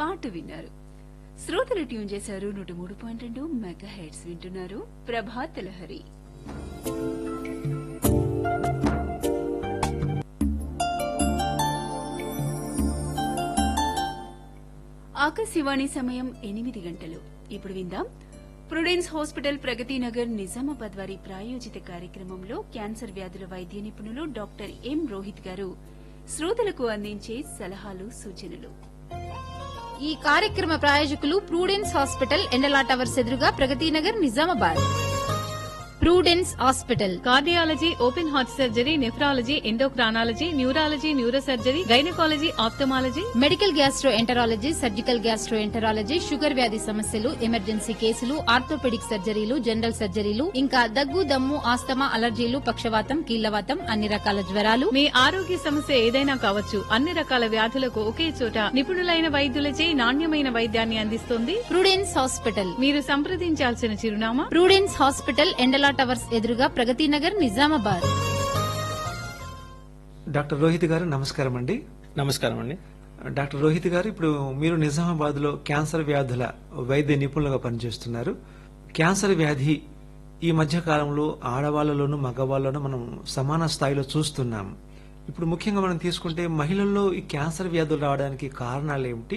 పాట విన్నారు శ్రోతలు ట్యూన్ చేశారు నూట మూడు పాయింట్ రెండు మెగా హెడ్స్ వింటున్నారు ప్రభాత్ లహరి ఆకాశవాణి సమయం ఎనిమిది గంటలు ఇప్పుడు విందాం ప్రుడెన్స్ హాస్పిటల్ ప్రగతి నగర్ నిజామాబాద్ వారి ప్రాయోజిత కార్యక్రమంలో క్యాన్సర్ వ్యాధుల వైద్య నిపుణులు డాక్టర్ ఎం రోహిత్ గారు శ్రోతలకు అందించే సలహాలు సూచనలు ఈ కార్యక్రమ ప్రాయోజకులు ప్రూడెన్స్ హాస్పిటల్ ఎండలా టవర్స్ ఎదురుగా Pragathinagar Nizamabad Prudence hospital cardiology open heart surgery nephrology endocrinology neurology neurosurgery gynaecology ophthalmology medical gastroenterology surgical gastroenterology sugar వ్యాధి సమస్యలు ఎమర్జెన్సీ కేసులు ఆర్థోపెడిక్ సర్జరీలు జనరల్ సర్జరీలు ఇంకా దగ్గు దమ్ము ఆస్తమా అలర్జీలు పక్షవాతం కీళ్లవాతం అన్ని రకాల జ్వరాలు మీ ఆరోగ్య సమస్య ఏదైనా కావచ్చు అన్ని రకాల వ్యాధులకు ఒకే చోట నిపుణులైన వైద్యులచే నాణ్యమైన వైద్యాన్ని అందిస్తుంది ప్రూడెన్స్ హాస్పిటల్ మీరు సంప్రదించాల్సిన చిరునామా ప్రూడెన్స్ హాస్పిటల్ ఎండలా టవర్స్ ఎదురుగా ప్రగతినగర్ నిజామాబాద్ డాక్టర్ రోహిత్ గారు నమస్కారం అండి నమస్కారం అండి డాక్టర్ రోహిత్ గారు ఇప్పుడు మీరు నిజామాబాద్ లో క్యాన్సర్ వ్యాధుల వైద్య నిపుణులుగా పనిచేస్తున్నారు క్యాన్సర్ వ్యాధి ఈ మధ్య కాలంలో ఆడవాళ్ళలోనూ మగవాళ్ళలోనూ మనం సమాన స్థాయిలో చూస్తున్నాం ఇప్పుడు ముఖ్యంగా మనం తీసుకుంటే మహిళల్లో ఈ క్యాన్సర్ వ్యాధులు రావడానికి కారణాలు ఏమిటి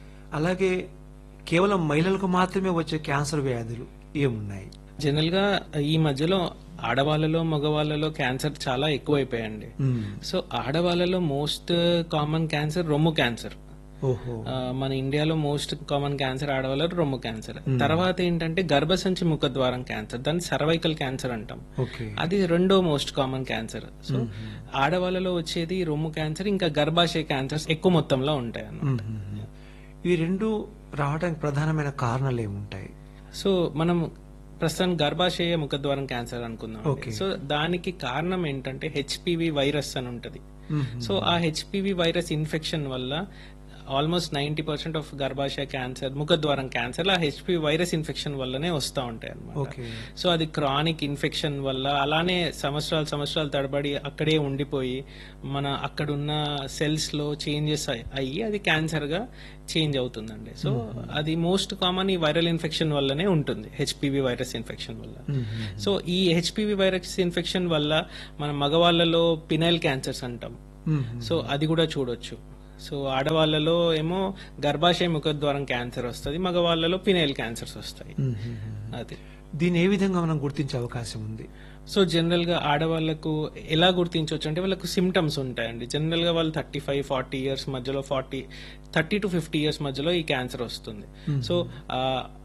అలాగే కేవలం మహిళలకు మాత్రమే వచ్చే క్యాన్సర్ వ్యాధులు ఏమున్నాయి జనరల్ గా ఈ మధ్యలో ఆడవాళ్ళలో మగవాళ్ళలో క్యాన్సర్ చాలా ఎక్కువైపోయాయండి మ్మ్. సో ఆడవాళ్ళలో మోస్ట్ కామన్ క్యాన్సర్ రొమ్ము క్యాన్సర్ ఓహో ఆ, మన ఇండియాలో మోస్ట్ కామన్ క్యాన్సర్ ఆడవాళ్ళలో రొమ్ము క్యాన్సర్ తర్వాత ఏంటంటే గర్భసంచి ముఖద్వారం క్యాన్సర్ దాన్ని సర్వైకల్ క్యాన్సర్ అంటాం ఓకే అది రెండో మోస్ట్ కామన్ క్యాన్సర్ సో ఆడవాళ్ళలో వచ్చేది రొమ్ము క్యాన్సర్ ఇంకా గర్భాశయ క్యాన్సర్స్ ఎక్కువ మొత్తంలో ఉంటాయి అన్నమాట మ్మ్. ఈ రెండు రావడానికి ప్రధానమైన కారణాలు ఏముంటాయి సో మనం ప్రస్తుతం గర్భాశయ ముఖద్వారం క్యాన్సర్ అనుకుందాం Okay. సో దానికి కారణం ఏంటంటే హెచ్పివి వైరస్ అని ఉంటది మ్మ్. సో ఆ హెచ్పివి వైరస్ ఇన్ఫెక్షన్ వల్ల ఆల్మోస్ట్ నైన్టీ పర్సెంట్ ఆఫ్ గర్భాశయ క్యాన్సర్ ముఖద్వారం క్యాన్సర్ ఆ హెచ్పివి వైరస్ ఇన్ఫెక్షన్ వల్లనే వస్తూ ఉంటాయి అన్నమాట ఓకే సో అది క్రానిక్ ఇన్ఫెక్షన్ వల్ల అలానే సంవత్సరాలు సంవత్సరాలు తడబడి అక్కడే ఉండిపోయి మన అక్కడున్న సెల్స్ లో చేంజెస్ అయ్యి అది క్యాన్సర్ గా చేంజ్ అవుతుందండి సో అది మోస్ట్ కామన్ ఈ వైరల్ ఇన్ఫెక్షన్ వల్లనే ఉంటుంది హెచ్పివి వైరస్ ఇన్ఫెక్షన్ వల్ల మ్మ్. సో ఈ హెచ్పివి వైరస్ ఇన్ఫెక్షన్ వల్ల మన మగవాళ్ళలో పినైల్ క్యాన్సర్స్ అంటాం మ్మ్. సో అది కూడా చూడొచ్చు సో ఆడవాళ్ళలో ఏమో గర్భాశయ ముఖద్వారం క్యాన్సర్ వస్తుంది మగవాళ్ళలో పినైల్ క్యాన్సర్స్ వస్తాయి మ్మ్. అది దీన్ని ఏ విధంగా మనం గుర్తించే అవకాశం ఉంది సో జనరల్ గా ఆడవాళ్ళకు ఎలా గుర్తించవచ్చు అంటే వాళ్ళకు సిమ్టమ్స్ ఉంటాయండి జనరల్ గా వాళ్ళు థర్టీ ఫైవ్ ఫార్టీ ఇయర్స్ మధ్యలో forty thirty two fifty years మధ్యలో ఈ క్యాన్సర్ వస్తుంది సో ఆ,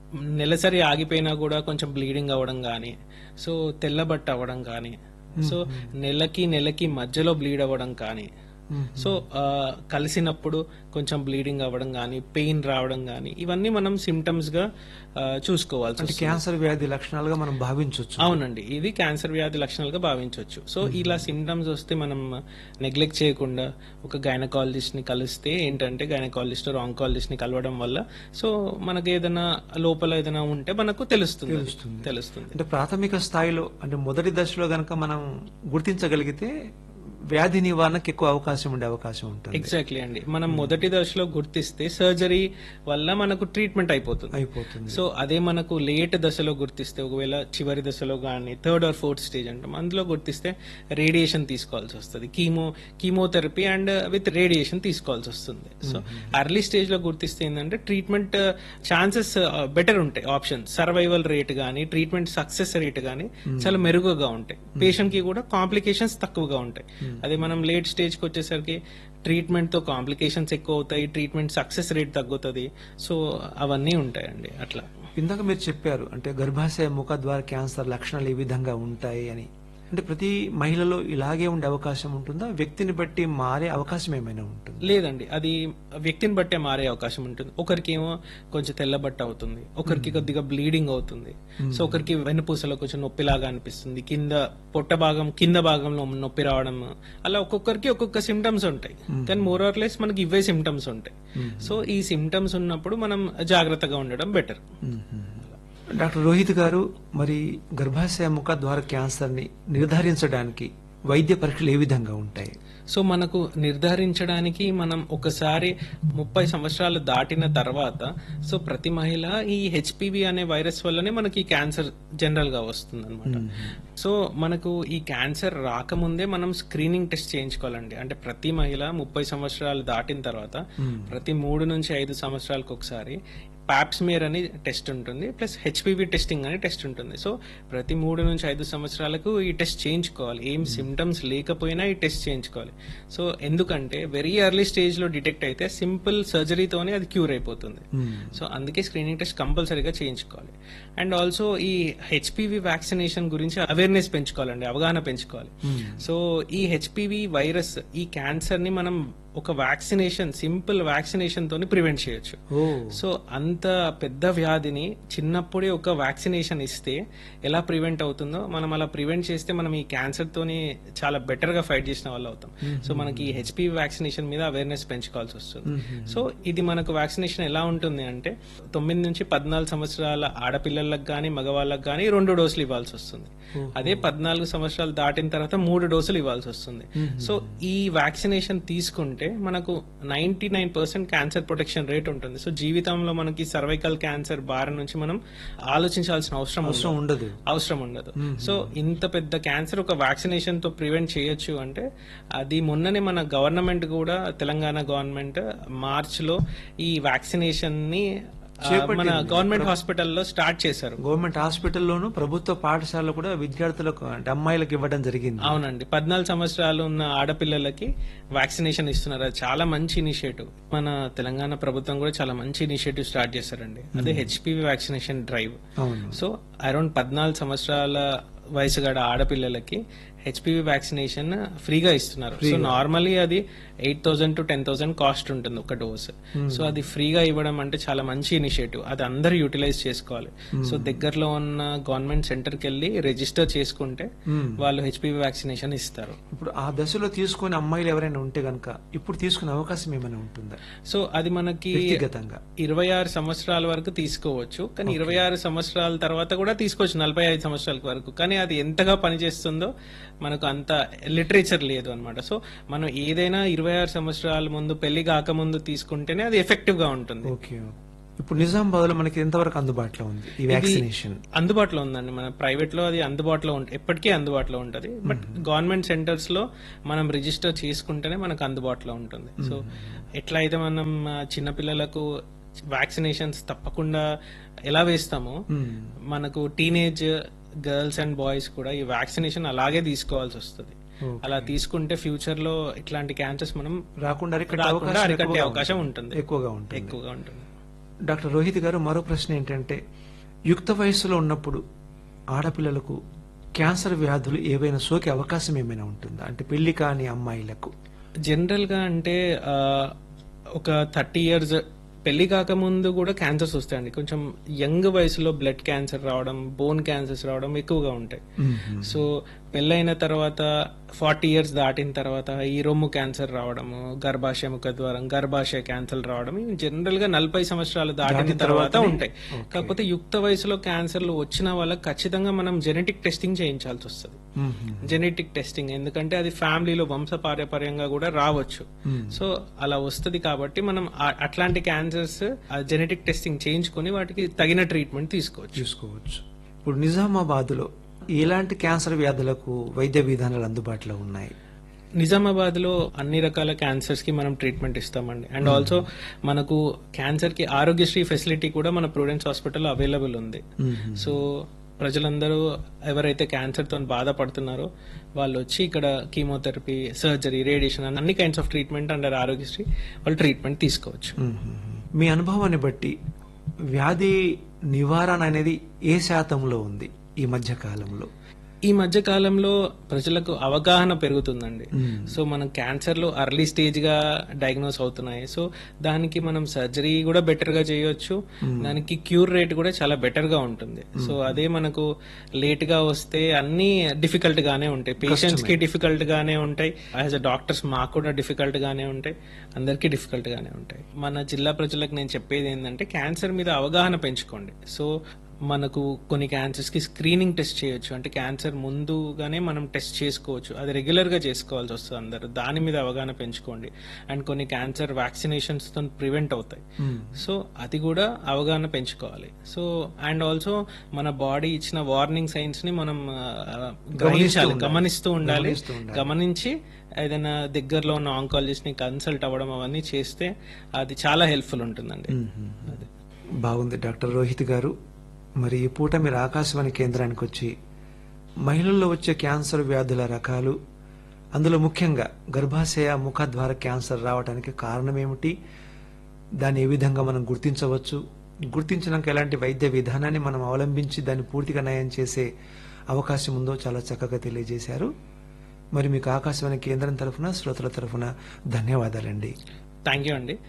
నెలసరి ఆగిపోయినా కూడా కొంచెం బ్లీడింగ్ అవ్వడం కానీ సో తెల్లబట్ట అవ్వడం కానీ సో నెలకి నెలకి మధ్యలో బ్లీడ్ అవ్వడం కానీ సో ఆ, కలిసినప్పుడు కొంచెం బ్లీడింగ్ అవ్వడం కానీ పెయిన్ రావడం కానీ ఇవన్నీ మనం సిమ్టమ్స్ గా ఆ, చూసుకోవాల్సి అంటే వస్తుంది. క్యాన్సర్ వ్యాధి లక్షణాలుగా మనం భావించవచ్చు అవునండి ఇది క్యాన్సర్ వ్యాధి లక్షణాలుగా భావించవచ్చు సో ఇలా సిమ్టమ్స్ వస్తే మనం నెగ్లెక్ట్ చేయకుండా ఒక గైనకాలజిస్ట్ ని కలిస్తే ఏంటంటే గైనకాలజిస్ట్ ఆంకాలజిస్ట్ ని కలవడం వల్ల సో మనకి ఏదైనా లోపల ఏదైనా ఉంటే మనకు తెలుస్తుంది తెలుస్తుంది. తెలుస్తుంది అంటే ప్రాథమిక స్థాయిలో అంటే మొదటి దశలో గనక మనం గుర్తించగలిగితే వ్యాధి నివారణకు ఎక్కువ అవకాశం ఉండే అవకాశం ఉంటుంది ఎగ్జాక్ట్లీ అండి మనం మొదటి దశలో గుర్తిస్తే సర్జరీ వల్ల మనకు ట్రీట్మెంట్ అయిపోతుంది అయిపోతుంది సో అదే మనకు లేట్ దశలో గుర్తిస్తే ఒకవేళ చివరి దశలో కానీ థర్డ్ ఆర్ ఫోర్త్ స్టేజ్ అంటాం అందులో గుర్తిస్తే రేడియేషన్ తీసుకోవాల్సి వస్తుంది chemo chemotherapy and with radiation తీసుకోవాల్సి వస్తుంది సో అర్లీ స్టేజ్ లో గుర్తిస్తే ఏంటంటే ట్రీట్మెంట్ ఛాన్సెస్ బెటర్ ఉంటాయి ఆప్షన్ సర్వైవల్ రేట్ కానీ ట్రీట్మెంట్ సక్సెస్ రేట్ కానీ చాలా మెరుగుగా ఉంటాయి పేషెంట్ కి కూడా కాంప్లికేషన్స్ తక్కువగా ఉంటాయి అదే మనం లేట్ స్టేజ్ కి వచ్చేసరికి ట్రీట్మెంట్ తో కాంప్లికేషన్స్ ఎక్కువ అవుతాయి ట్రీట్మెంట్ సక్సెస్ రేట్ తగ్గుతుంది సో అవన్నీ ఉంటాయండి అట్లా ఇందాక మీరు చెప్పారు అంటే గర్భాశయ ముఖ ద్వార క్యాన్సర్ లక్షణాలు ఏ విధంగా ఉంటాయి అని అంటే ప్రతి మహిళలో ఇలాగే ఉండే అవకాశం ఉంటుందా వ్యక్తిని బట్టి మారే అవకాశం ఏమైనా ఉంటుంది లేదండి అది వ్యక్తిని బట్టే మారే అవకాశం ఉంటుంది ఒకరికి ఏమో కొంచెం తెల్లబట్ట అవుతుంది ఒకరికి కొద్దిగా బ్లీడింగ్ అవుతుంది సో ఒకరికి వెన్నుపూసలో కొంచెం నొప్పిలాగా అనిపిస్తుంది కింద పొట్ట భాగం కింద భాగంలో నొప్పి రావడం అలా ఒక్కొక్కరికి ఒక్కొక్క సిమ్టమ్స్ ఉంటాయి కానీ మోర్ ఆర్ లెస్ మనకి ఇవే సిమ్టమ్స్ ఉంటాయి సో ఈ సిమ్టమ్స్ ఉన్నప్పుడు మనం జాగ్రత్తగా ఉండడం బెటర్ డాక్టర్ రోహిత్ గారు మరి గర్భాశయ ముఖ ద్వార క్యాన్సర్ ని నిర్ధారించడానికి వైద్య పరీక్షలు ఏ విధంగా ఉంటాయి సో మనకు నిర్ధారించడానికి మనం ఒకసారి ముప్పై సంవత్సరాలు దాటిన తర్వాత సో ప్రతి మహిళ ఈ హెచ్పివి అనే వైరస్ వల్లనే మనకి క్యాన్సర్ జనరల్ గా వస్తుంది అనమాట సో మనకు ఈ క్యాన్సర్ రాకముందే మనం స్క్రీనింగ్ టెస్ట్ చేయించుకోవాలండి అంటే ప్రతి మహిళ ముప్పై సంవత్సరాలు దాటిన తర్వాత ప్రతి మూడు నుంచి ఐదు సంవత్సరాలకు ఒకసారి పాప్స్మియర్ అని టెస్ట్ ఉంటుంది ప్లస్ హెచ్పివి టెస్టింగ్ అని టెస్ట్ ఉంటుంది సో ప్రతి మూడు నుంచి ఐదు సంవత్సరాలకు ఈ టెస్ట్ చేయించుకోవాలి ఏం సిమ్టమ్స్ లేకపోయినా ఈ టెస్ట్ చేయించుకోవాలి సో ఎందుకంటే వెరీ ఎర్లీ స్టేజ్ లో డిటెక్ట్ అయితే సింపుల్ సర్జరీతోనే అది క్యూర్ అయిపోతుంది సో అందుకే స్క్రీనింగ్ టెస్ట్ కంపల్సరీగా చేయించుకోవాలి అండ్ ఆల్సో ఈ హెచ్పివి వ్యాక్సినేషన్ గురించి అవేర్నెస్ పెంచుకోవాలండి అవగాహన పెంచుకోవాలి సో ఈ హెచ్పివి వైరస్ ఈ క్యాన్సర్ ని మనం ఒక వ్యాక్సినేషన్ సింపుల్ వ్యాక్సినేషన్ తోని ప్రివెంట్ చేయొచ్చు ఓ సో అంత పెద్ద వ్యాధిని చిన్నప్పుడే ఒక వ్యాక్సినేషన్ ఇస్తే ఎలా ప్రివెంట్ అవుతుందో మనం అలా ప్రివెంట్ చేస్తే మనం ఈ క్యాన్సర్ తోని చాలా బెటర్ గా ఫైట్ చేసిన వాళ్ళు అవుతాం సో మనకి ఈ హెచ్పివి వ్యాక్సినేషన్ మీద అవేర్నెస్ పెంచుకోవాల్సి వస్తుంది సో ఇది మనకు వ్యాక్సినేషన్ ఎలా ఉంటుంది అంటే తొమ్మిది నుంచి పద్నాలుగు సంవత్సరాల ఆడపిల్లలకు కానీ మగవాళ్ళకి కానీ రెండు డోసులు ఇవ్వాల్సి వస్తుంది అదే పద్నాలుగు సంవత్సరాలు దాటిన తర్వాత మూడు డోసులు ఇవ్వాల్సి వస్తుంది సో ఈ వ్యాక్సినేషన్ తీసుకుంటే మనకు ninety nine percent cancer protection rate ఉంటుంది సో జీవితంలో మనకి సర్వైకల్ క్యాన్సర్ బారి నుంచి మనం ఆలోచించాల్సిన అవసరం అవసరం ఉండదు. ఉండదు అవసరం ఉండదు సో ఇంత పెద్ద క్యాన్సర్ ఒక వ్యాక్సినేషన్ తో ప్రివెంట్ చేయొచ్చు అంటే అది మొన్ననే మన గవర్నమెంట్ కూడా తెలంగాణ గవర్నమెంట్ మార్చ్ లో ఈ వ్యాక్సినేషన్ ని ఆ, మన చేపట్టింది. గవర్నమెంట్ హాస్పిటల్లో స్టార్ట్ చేశారు గవర్నమెంట్ హాస్పిటల్లోను ప్రభుత్వ పాఠశాలలో కూడా విద్యార్థులకు అంటే అమ్మాయిలకు ఇవ్వడం జరిగింది అవునండి పద్నాలుగు సంవత్సరాలు ఉన్న ఆడపిల్లలకి వ్యాక్సినేషన్ ఇస్తున్నారు అది చాలా మంచి ఇనిషియేటివ్ మన తెలంగాణ ప్రభుత్వం కూడా చాలా మంచి ఇనిషియేటివ్ స్టార్ట్ చేశారండి అదే హెచ్పివి వ్యాక్సినేషన్ డ్రైవ్ అవును సో అరౌండ్ పద్నాలుగు సంవత్సరాల వయసు గల ఆడపిల్లలకి హెచ్పివి వ్యాక్సినేషన్ ఫ్రీగా ఇస్తున్నారు సో నార్మలీ అది eight thousand to ten thousand cost ఉంటుంది ఒక డోస్ సో అది ఫ్రీగా ఇవ్వడం అంటే చాలా మంచి ఇనిషియేటివ్ అది అందరూ యూటిలైజ్ చేసుకోవాలి సో దగ్గరలో ఉన్న గవర్నమెంట్ సెంటర్కి వెళ్ళి రిజిస్టర్ చేసుకుంటే వాళ్ళు హెచ్పివి వ్యాక్సినేషన్ ఇస్తారు ఇప్పుడు ఆ దశలో తీసుకునే అమ్మాయిలు ఎవరైనా ఉంటే గనక ఇప్పుడు తీసుకునే అవకాశం ఏమైనా ఉంటుందా సో అది మనకి వ్యక్తిగతంగా ఇరవై ఆరు సంవత్సరాల వరకు తీసుకోవచ్చు కానీ ఇరవై ఆరు సంవత్సరాల తర్వాత కూడా తీసుకోవచ్చు నలభై ఐదు సంవత్సరాల వరకు కానీ అది ఎంతగా పనిచేస్తుందో మనకు అంత లిటరేచర్ లేదు అన్నమాట సో మనం ఏదైనా ఇరవై ఆరు సంవత్సరాల ముందు పెళ్లి కాకముందు తీసుకుంటేనే అది ఎఫెక్టివ్ గా ఉంటుంది ఓకే ఇప్పుడు నిజామాబాద్ లో మనకి ఎంతవరకు అందుబాటులో ఉంది ఈ వ్యాక్సినేషన్ అందుబాటులో ఉందండి మన ప్రైవేట్ లో అది అందుబాటులో ఉంటుంది ఎప్పటికీ అందుబాటులో ఉంటుంది బట్ గవర్నమెంట్ సెంటర్స్ లో మనం రిజిస్టర్ చేసుకుంటేనే మనకు అందుబాటులో ఉంటుంది సో ఎట్లా అయితే మనం ఆ, చిన్నపిల్లలకు వ్యాక్సినేషన్స్ తప్పకుండా ఎలా వేస్తామో మనకు టీనేజ్ గర్ల్స్ అండ్ బాయ్స్ కూడా ఈ వ్యాక్సినేషన్ అలాగే తీసుకోవాల్సి వస్తుంది అలా తీసుకుంటే ఫ్యూచర్ లో ఇట్లాంటి క్యాన్సర్స్ మనం రాకుండా అరికట్టే రాకుండా అవకాశం అరికట్టే ఎక్కువగా అవకాశం ఉంటుంది. ఉంటుంది ఎక్కువగా ఉంటుంది ఎక్కువగా ఉంటుంది డాక్టర్ రోహిత్ గారు మరో ప్రశ్న ఏంటంటే యుక్త వయస్సులో ఉన్నప్పుడు ఆడపిల్లలకు క్యాన్సర్ వ్యాధులు ఏవైనా సోకే అవకాశం ఏమైనా ఉంటుందా అంటే పెళ్లి కాని అమ్మాయిలకు జనరల్ గా అంటే ఆ, ఒక థర్టీ ఇయర్స్ పెళ్లి కాకముందు కూడా క్యాన్సర్స్ వస్తాయండి కొంచెం యంగ్ వయసులో బ్లడ్ క్యాన్సర్ రావడం బోన్ క్యాన్సర్స్ రావడం ఎక్కువగా ఉంటాయి సో పెళ్ళైన తర్వాత ఫార్టీ ఇయర్స్ దాటిన తర్వాత ఈ రొమ్ము క్యాన్సర్ రావడము గర్భాశయ ముఖ ద్వారం గర్భాశయ క్యాన్సర్ రావడం ఇవి జనరల్ గా నలభై సంవత్సరాలు దాటిన దాటిన తర్వాత తర్వాతనే? ఉంటాయి కాకపోతే యుక్త వయసులో క్యాన్సర్లు వచ్చిన వాళ్ళకి ఖచ్చితంగా మనం జెనెటిక్ టెస్టింగ్ చేయించాల్సి వస్తుంది జెనెటిక్ టెస్టింగ్ ఎందుకంటే అది ఫ్యామిలీలో వంశపారపర్యంగా కూడా రావచ్చు సో అలా వస్తుంది కాబట్టి మనం ఆ- అట్లాంటి క్యాన్సర్స్ జెనెటిక్ టెస్టింగ్ చేయించుకొని వాటికి తగిన ట్రీట్మెంట్ తీసుకోవచ్చు చూసుకోవచ్చు ఇప్పుడు నిజామాబాద్ లో ఎలాంటి క్యాన్సర్ వ్యాధులకు వైద్య విధానాలు అందుబాటులో ఉన్నాయి నిజామాబాద్ లో అన్ని రకాల క్యాన్సర్స్ కి మనం ట్రీట్మెంట్ ఇస్తామండి అండ్ ఆల్సో మనకు క్యాన్సర్ కి ఆరోగ్యశ్రీ ఫెసిలిటీ కూడా మన ప్రూడెన్స్ హాస్పిటల్ అవైలబుల్ ఉంది సో ప్రజలందరూ ఎవరైతే క్యాన్సర్ తో బాధపడుతున్నారో వాళ్ళు వచ్చి ఇక్కడ కీమోథెరపీ సర్జరీ రేడియేషన్ అన్ని kinds of treatment under Aarogyasri వాళ్ళు ట్రీట్మెంట్ తీసుకోవచ్చు మీ అనుభవాన్ని బట్టి వ్యాధి నివారణ అనేది ఏ శాతంలో ఉంది ఈ మధ్య కాలంలో ఈ మధ్య కాలంలో ప్రజలకు అవగాహన పెరుగుతుందండి సో మనం క్యాన్సర్ లో అర్లీ స్టేజ్ గా డయాగ్నోస్ అవుతున్నాయి సో దానికి మనం సర్జరీ కూడా బెటర్ గా చేయొచ్చు దానికి క్యూర్ రేట్ కూడా చాలా బెటర్ గా ఉంటుంది సో అదే మనకు లేట్ గా వస్తే అన్ని డిఫికల్ట్ గానే ఉంటాయి పేషెంట్స్ కి డిఫికల్ట్ గానే ఉంటాయి యాజ్ అ డాక్టర్స్ మాకు కూడా డిఫికల్ట్ గానే ఉంటాయి అందరికీ డిఫికల్ట్ గానే ఉంటాయి మన జిల్లా ప్రజలకు నేను చెప్పేది ఏంటంటే క్యాన్సర్ మీద అవగాహన పెంచుకోండి సో మనకు కొన్ని క్యాన్సర్స్ కి స్క్రీనింగ్ టెస్ట్ చేయొచ్చు అంటే క్యాన్సర్ ముందుగానే మనం టెస్ట్ చేసుకోవచ్చు అది రెగ్యులర్ గా చేసుకోవాల్సి వస్తుంది అందరూ దాని మీద అవగాహన పెంచుకోండి అండ్ కొన్ని క్యాన్సర్ వ్యాక్సినేషన్స్ తో ప్రివెంట్ అవుతాయి సో అది కూడా అవగాహన పెంచుకోవాలి సో అండ్ ఆల్సో మన బాడీ ఇచ్చిన వార్నింగ్ సైన్స్ ని మనం ఆ, గ్రహించాలి ఉండాలి. గమనిస్తూ ఉండాలి గమనిస్తూ ఉండాలి. గమనించి ఏదైనా దగ్గరలో ఉన్న ఆంకాలజిస్ట్ ని కన్సల్ట్ అవ్వడం అవన్నీ చేస్తే అది చాలా హెల్ప్ఫుల్ ఉంటుందండి అది బాగుంది డాక్టర్ రోహిత్ గారు మరి ఈ పూట మీరు ఆకాశవాణి కేంద్రానికి వచ్చి మహిళల్లో వచ్చే క్యాన్సర్ వ్యాధుల రకాలు అందులో ముఖ్యంగా గర్భాశయ ముఖద్వార క్యాన్సర్ రావడానికి కారణం ఏమిటి దాన్ని ఏ విధంగా మనం గుర్తించవచ్చు గుర్తించినాక ఎలాంటి వైద్య విధానాన్ని మనం అవలంబించి దాన్ని పూర్తిగా నయం చేసే అవకాశం ఉందో చాలా చక్కగా తెలియజేశారు మరి మీకు ఆకాశవాణి కేంద్రం తరఫున శ్రోతల తరఫున ధన్యవాదాలండి థ్యాంక్ యూ అండి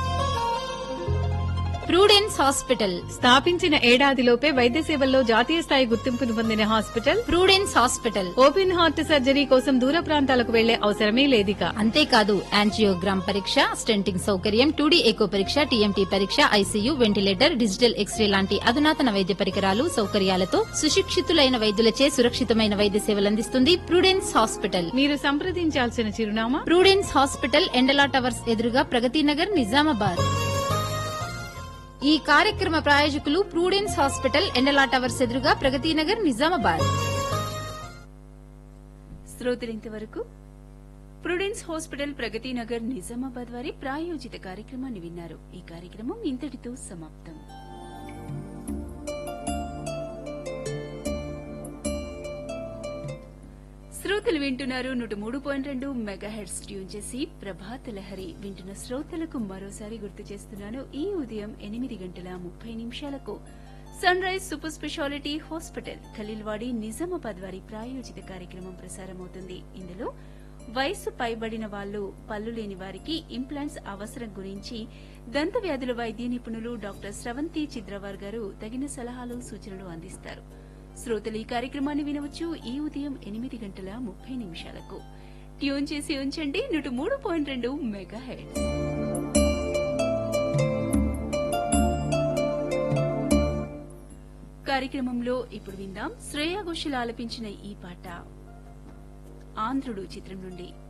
ప్రూడెన్స్ హాస్పిటల్ స్థాపించిన ఏడాదిలోపే వైద్య సేవల్లో జాతీయ స్థాయి గుర్తింపును పొందిన hospital Prudence hospital open heart surgery కోసం దూర ప్రాంతాలకు వెళ్లే అవసరమే లేదిక అంతేకాదు యాంజియోగ్రామ్ పరీక్ష స్టెంటింగ్ సౌకర్యం టూడీ ఎకో పరీక్ష టీఎంటీ పరీక్ష ఐసీయూ వెంటిలేటర్ డిజిటల్ ఎక్స్రే లాంటి అధునాతన వైద్య పరికరాలు సౌకర్యాలతో సుశిక్షితులైన వైద్యులచే సురక్షితమైన వైద్య సేవలు అందిస్తుంది ప్రూడెన్స్ హాస్పిటల్ మీరు సంప్రదించాల్సిన చిరునామా ప్రూడెన్స్ హాస్పిటల్ ఎండలా టవర్స్ ఎదురుగా ప్రగతి నగర్ నిజామాబాద్ ఈ కార్యక్రమ ప్రాయోజకులు ప్రూడెన్స్ హాస్పిటల్ ఎండలా టవర్స్ ఎదురుగా ప్రగతి నగర్ నిజామాబాద్ శ్రోతలు ఇంతవరకు ప్రుడెన్స్ హాస్పిటల్ ప్రగతి నగర్ నిజామాబాద్ వారి ప్రాయోజిత కార్యక్రమాన్ని విన్నారు ఈ కార్యక్రమం ఇంతటితో సమాప్తం శ్రోతలు వింటున్నారు నూట మూడు పాయింట్ రెండు మెగా హెడ్స్ ట్యూన్ చేసి ప్రభాత లహరి వింటున్న శ్రోతలకు మరోసారి గుర్తు చేస్తున్నాను ఈ ఉదయం ఎనిమిది గంటల ముప్పై నిమిషాలకు Sunrise super speciality hospital Khaleelwadi Nizamabad వారి ప్రాయోజిత కార్యక్రమం ప్రసారమవుతుంది ఇందులో వయసు పైబడిన వాళ్లు పళ్ళు లేని వారికి ఇంప్లాంట్స్ అవసరం గురించి దంత వ్యాధుల వైద్య నిపుణులు డాక్టర్ స్రవంతి చిద్రవార్ గారు తగిన సలహాలు సూచనలు అందిస్తారు శ్రోతలు ఈ కార్యక్రమాన్ని వినవచ్చు ఈ ఉదయం ఎనిమిది గంటల ముప్పై నిమిషాలకు ట్యూన్ చేసి ఉంచండి నూట మూడు పాయింట్ రెండు మెగా హెడ్స్ కార్యక్రమంలో ఇప్పుడు విందాం శ్రేయా ఘోషల్ ఆలపించిన ఈ పాట ఆంధ్రుడు చిత్రం నుండి